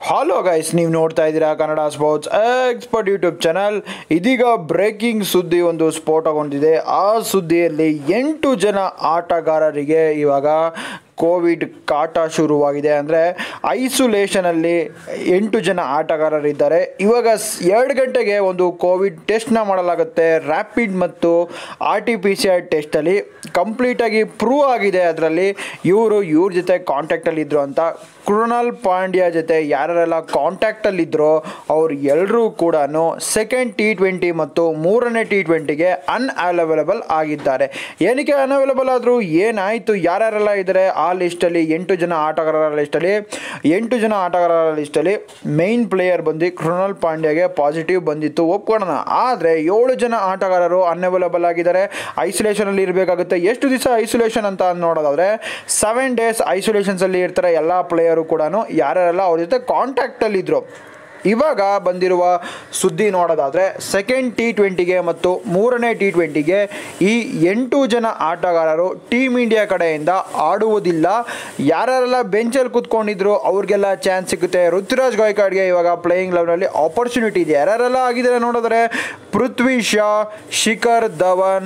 hello guys ನೀವು ನೋಡ್ತಾ ಇದ್ದೀರಾ Kannada sports expert YouTube channel ಇದೀಗ ಬ್ರೇಕಿಂಗ್ ಸುದ್ದಿ ಒಂದು ಸ್ಫೋಟಗೊಂಡಿದೆ ಆ ಸುದ್ದಿಯಲ್ಲಿ ಎಂಟು ಜನ ಆಟಗಾರರಿಗೆ ಇವಾಗ ಕೋವಿಡ್ ಕಾಟ ಶುರುವಾಗಿದೆ ಅಂದರೆ ಐಸೋಲೇಷನಲ್ಲಿ ಎಂಟು ಜನ ಆಟಗಾರರಿದ್ದಾರೆ ಇವಾಗ ಸ್- ಎರಡು ಗಂಟೆಗೆ ಒಂದು ಕೋವಿಡ್ ಟೆಸ್ಟ್ನ ಮಾಡಲಾಗುತ್ತೆ ರ್ಯಾಪಿಡ್ ಮತ್ತು R T P C R ಟೆಸ್ಟಲ್ಲಿ ಕಂಪ್ಲೀಟಾಗಿ ಪ್ರೂವ್ ಆಗಿದೆ ಅದರಲ್ಲಿ ಇವರು ಇವ್ರ ಜೊತೆ ಕಾಂಟ್ಯಾಕ್ಟಲ್ಲಿದ್ದರು ಅಂತ ಕೃಣಾಲ್ ಪಾಂಡ್ಯ ಜೊತೆ ಯಾರೆಲ್ಲ ಕಾಂಟ್ಯಾಕ್ಟಲ್ಲಿದ್ದರೋ ಅವ್ರು ಎಲ್ಲರೂ ಕೂಡ ಸೆಕೆಂಡ್ ಟಿ ಟ್ವೆಂಟಿ ಮತ್ತು ಮೂರನೇ ಟಿ ಟ್ವೆಂಟಿಗೆ ಅನ್ಅವೈಲಬಲ್ ಆಗಿದ್ದಾರೆ ಏನಕ್ಕೆ ಅನ್ಅವೈಲಬಲ್ ಆದರೂ ಏನಾಯಿತು ಯಾರ್ಯಾರೆಲ್ಲ ಇದ್ದಾರೆ ಆ ಲಿಸ್ಟಲ್ಲಿ ಎಂಟು ಜನ ಆಟಗಾರರ ಲಿಸ್ಟಲ್ಲಿ ಎಂಟು ಜನ ಆಟಗಾರರ ಲಿಸ್ಟಲ್ಲಿ ಮೇಯ್ನ್ ಪ್ಲೇಯರ್ ಬಂದು ಕೃಣಾಲ್ ಪಾಂಡ್ಯಗೆ ಪಾಸಿಟಿವ್ ಬಂದಿತ್ತು ಒಪ್ಕೊಳ್ಳೋಣ ಆದರೆ ಏಳು ಜನ ಆಟಗಾರರು ಅನ್ಅವೈಲಬಲ್ ಆಗಿದ್ದಾರೆ ಐಸೋಲೇಷನಲ್ಲಿ ಇರಬೇಕಾಗುತ್ತೆ ಎಷ್ಟು ದಿವಸ ಐಸೋಲೇಷನ್ ಅಂತ ನೋಡೋದಾದರೆ ಸೆವೆನ್ ಡೇಸ್ ಐಸೋಲೇಷನ್ಸಲ್ಲಿ ಇರ್ತಾರೆ ಎಲ್ಲ ಪ್ಲೇಯರು ಕೂಡ ಯಾರ್ಯಾರೆಲ್ಲ ಅವ್ರ ಜೊತೆ ಕಾಂಟ್ಯಾಕ್ಟಲ್ಲಿದ್ದರು ಇವಾಗ ಬಂದಿರುವ ಸುದ್ದಿ ನೋಡೋದಾದರೆ ಸೆಕೆಂಡ್ ಟಿ ಟ್ವೆಂಟಿಗೆ ಮತ್ತು ಮೂರನೇ ಟಿ ಟ್ವೆಂಟಿಗೆ ಈ ಎಂಟು ಜನ ಆಟಗಾರರು ಟೀಮ್ ಇಂಡಿಯಾ ಕಡೆಯಿಂದ ಆಡುವುದಿಲ್ಲ ಯಾರೆಲ್ಲ ಬೆಂಚಲ್ಲಿ ಕೂತ್ಕೊಂಡಿದ್ರು ಅವ್ರಿಗೆಲ್ಲ ಚಾನ್ಸ್ ಸಿಗುತ್ತೆ ಋತುರಾಜ್ ಗಾಯಕ್ವಾಡ್ಗೆ ಇವಾಗ ಪ್ಲೇಯಿಂಗ್ ಲೆವೆನಲ್ಲಿ ಆಪರ್ಚುನಿಟಿ ಇದೆ ಯಾರೆಲ್ಲ ಆಗಿದ್ದಾರೆ ನೋಡಿದ್ರೆ ಪೃಥ್ವಿ ಶಾ ಶಿಖರ್ ಧವನ್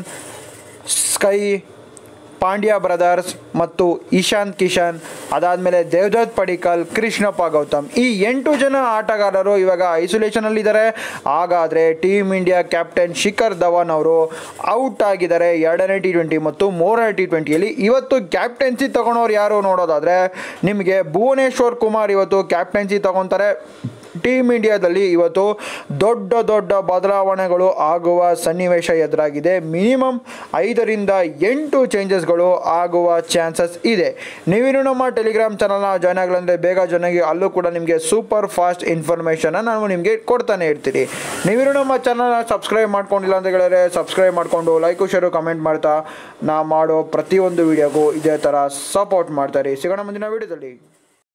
ಸ್ಕೈ ಪಾಂಡ್ಯ ಬ್ರದರ್ಸ್ ಮತ್ತು ಇಶಾಂತ್ ಕಿಶನ್ ಅದಾದಮೇಲೆ ದೇವದತ್ ಪಡಿಕಲ್ ಕೃಷ್ಣಪ್ಪ ಗೌತಮ್ ಈ ಎಂಟು ಜನ ಆಟಗಾರರು ಇವಾಗ ಐಸೋಲೇಷನಲ್ಲಿದ್ದಾರೆ ಹಾಗಾದರೆ team India captain Shikhar Dhawan ಅವರು ಔಟ್ ಆಗಿದ್ದಾರೆ ಎರಡನೇ ಟಿ ಟ್ವೆಂಟಿ ಮತ್ತು ಮೂರನೇ ಟಿ ಟ್ವೆಂಟಿಯಲ್ಲಿ ಇವತ್ತು ಕ್ಯಾಪ್ಟನ್ಸಿ ತಗೊಳೋರು ಯಾರು ನೋಡೋದಾದರೆ ನಿಮಗೆ ಭುವನೇಶ್ವರ್ ಕುಮಾರ್ ಇವತ್ತು ಕ್ಯಾಪ್ಟನ್ಸಿ ತಗೊತಾರೆ ಟೀಮ್ ಇಂಡಿಯಾದಲ್ಲಿ ಇವತ್ತು ದೊಡ್ಡ ದೊಡ್ಡ ಬದಲಾವಣೆಗಳು ಆಗುವ ಸನ್ನಿವೇಶ ಎದುರಾಗಿದೆ ಮಿನಿಮಮ್ ಐದರಿಂದ ಎಂಟು ಚೇಂಜಸ್ಗಳು ಆಗುವ ಚಾನ್ಸಸ್ ಇದೆ ನೀವಿನ್ನು ನಮ್ಮ ಟೆಲಿಗ್ರಾಮ್ ಚಾನಲ್ನ ಜಾಯ್ನ್ ಆಗಲಂದರೆ ಬೇಗ ಜಾಯ್ನ್ ಆಗಿ ಅಲ್ಲೂ ಕೂಡ ನಿಮಗೆ ಸೂಪರ್ ಫಾಸ್ಟ್ ಇನ್ಫಾರ್ಮೇಷನ್ನ ನಾನು ನಿಮಗೆ ಕೊಡ್ತಾನೆ ಇರ್ತೀನಿ ನೀವಿನ್ನು ನಮ್ಮ ಚಾನಲ್ನ ಸಬ್ಸ್ಕ್ರೈಬ್ ಮಾಡ್ಕೊಂಡಿಲ್ಲ ಅಂತ ಹೇಳಿದ್ರೆ ಸಬ್ಸ್ಕ್ರೈಬ್ ಮಾಡಿಕೊಂಡು ಲೈಕು ಶೇರು ಕಮೆಂಟ್ ಮಾಡ್ತಾ ನಾ ಮಾಡೋ ಪ್ರತಿಯೊಂದು ವಿಡಿಯೋಗೂ ಇದೇ ಥರ ಸಪೋರ್ಟ್ ಮಾಡ್ತಾರೆ ಸಿಗೋಣ ಮುಂದಿನ ವಿಡಿಯೋದಲ್ಲಿ